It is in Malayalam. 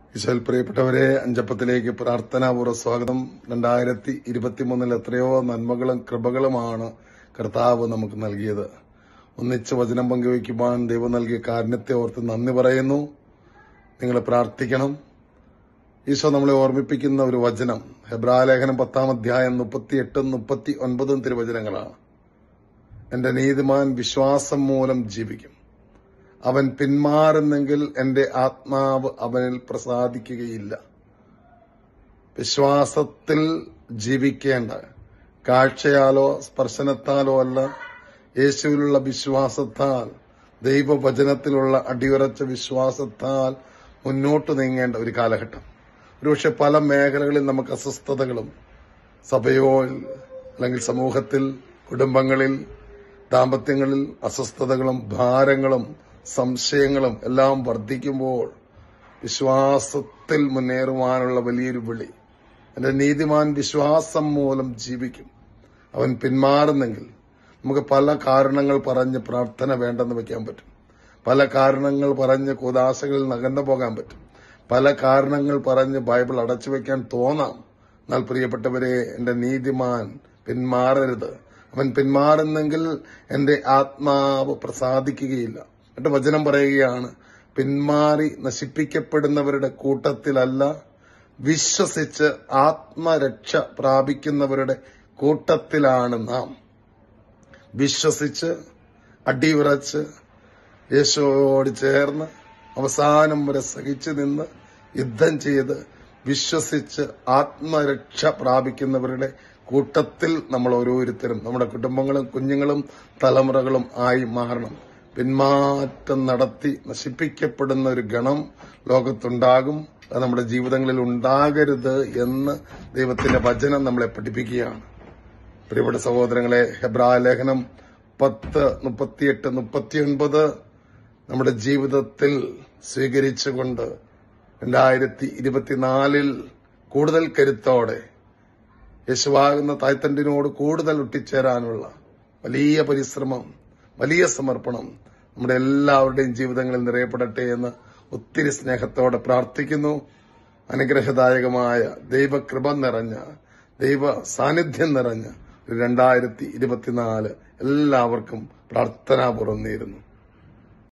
ഈശോയിൽ പ്രിയപ്പെട്ടവരെ അഞ്ചപ്പത്തിലേക്ക് പ്രാർത്ഥനാപൂർവ്വ സ്വാഗതം രണ്ടായിരത്തി ഇരുപത്തിമൂന്നിൽ എത്രയോ നന്മകളും കൃപകളുമാണ് കർത്താവ് നമുക്ക് നൽകിയത് ഒന്നിച്ച് വചനം പങ്കുവയ്ക്കുവാൻ ദൈവം നൽകിയ കാരുണ്യത്തെ ഓർത്ത് നന്ദി പറയുന്നു നിങ്ങൾ പ്രാർത്ഥിക്കണം ഈശോ നമ്മളെ ഓർമ്മിപ്പിക്കുന്ന ഒരു വചനം ഹെബ്രാലേഖനം പത്താം അധ്യായം മുപ്പത്തി എട്ടും മുപ്പത്തി ഒൻപതും തിരുവചനങ്ങളാണ് എന്റെ നീതിമാൻ വിശ്വാസം മൂലം ജീവിക്കും അവൻ പിന്മാറുന്നെങ്കിൽ എന്റെ ആത്മാവ് അവനിൽ പ്രസാദിക്കുകയില്ല വിശ്വാസത്തിൽ ജീവിക്കേണ്ട കാഴ്ചയാലോ സ്പർശനത്താലോ അല്ല യേശുവിലുള്ള വിശ്വാസത്താൽ ദൈവവചനത്തിലുള്ള അടിയുറച്ച വിശ്വാസത്താൽ മുന്നോട്ട് നീങ്ങേണ്ട ഒരു കാലഘട്ടം ഒരുപക്ഷെ പല മേഖലകളിൽ നമുക്ക് അസ്വസ്ഥതകളും സഭയോ അല്ലെങ്കിൽ സമൂഹത്തിൽ കുടുംബങ്ങളിൽ ദാമ്പത്യങ്ങളിൽ അസ്വസ്ഥതകളും ഭാരങ്ങളും സംശയങ്ങളും എല്ലാം വർദ്ധിക്കുമ്പോൾ വിശ്വാസത്തിൽ മുന്നേറുവാനുള്ള വലിയൊരു വിളി എന്റെ നീതിമാൻ വിശ്വാസം മൂലം ജീവിക്കും അവൻ പിന്മാറുന്നെങ്കിൽ നമുക്ക് പല കാരണങ്ങൾ പറഞ്ഞ് പ്രാർത്ഥന വേണ്ടെന്ന് വെക്കാൻ പറ്റും പല കാരണങ്ങൾ പറഞ്ഞ് കുദാശകളിൽ നകന്നു പോകാൻ പറ്റും പല കാരണങ്ങൾ പറഞ്ഞ് ബൈബിൾ അടച്ചു വെക്കാൻ തോന്നാം എന്നാൽ പ്രിയപ്പെട്ടവരെ എന്റെ നീതിമാൻ പിന്മാറരുത് അവൻ പിന്മാറുന്നെങ്കിൽ എന്റെ ആത്മാവ് പ്രസാദിക്കുകയില്ല എന്നിട്ട് വചനം പറയുകയാണ് പിന്മാറി നശിപ്പിക്കപ്പെടുന്നവരുടെ കൂട്ടത്തിലല്ല വിശ്വസിച്ച് ആത്മരക്ഷ പ്രാപിക്കുന്നവരുടെ കൂട്ടത്തിലാണ് നാം വിശ്വസിച്ച് അടിയുറച്ച് യേശുവോട് ചേർന്ന് അവസാനം വരെ സഹിച്ചു നിന്ന് യുദ്ധം ചെയ്ത് വിശ്വസിച്ച് ആത്മരക്ഷ പ്രാപിക്കുന്നവരുടെ കൂട്ടത്തിൽ നമ്മൾ ഓരോരുത്തരും നമ്മുടെ കുടുംബങ്ങളും കുഞ്ഞുങ്ങളും തലമുറകളും ആയി മാറണം പിന്മാറ്റം നടത്തി നശിപ്പിക്കപ്പെടുന്ന ഒരു ഗണം ലോകത്തുണ്ടാകും അത് നമ്മുടെ ജീവിതങ്ങളിൽ ഉണ്ടാകരുത് എന്ന് ദൈവത്തിന്റെ വചനം നമ്മളെ പഠിപ്പിക്കുകയാണ് പ്രിയപ്പെട്ട സഹോദരങ്ങളെ ഹെബ്രാ ലേഖനം പത്ത് മുപ്പത്തിയെട്ട് മുപ്പത്തിയൊൻപത് നമ്മുടെ ജീവിതത്തിൽ സ്വീകരിച്ചുകൊണ്ട് രണ്ടായിരത്തി ഇരുപത്തിനാലിൽ കൂടുതൽ കരുത്തോടെ യേശുവാകുന്ന തായ്തണ്ടിനോട് കൂടുതൽ ഒട്ടിച്ചേരാനുള്ള വലിയ പരിശ്രമം വലിയ സമർപ്പണം നമ്മുടെ എല്ലാവരുടെയും ജീവിതങ്ങളിൽ നിറയപ്പെടട്ടെ എന്ന് ഒത്തിരി സ്നേഹത്തോടെ പ്രാർത്ഥിക്കുന്നു അനുഗ്രഹദായകമായ ദൈവകൃപ നിറഞ്ഞ ദൈവ സാന്നിധ്യം നിറഞ്ഞ ഒരു രണ്ടായിരത്തി ഇരുപത്തിനാല് എല്ലാവർക്കും പ്രാർത്ഥനാപൂർവ്വം നേരുന്നു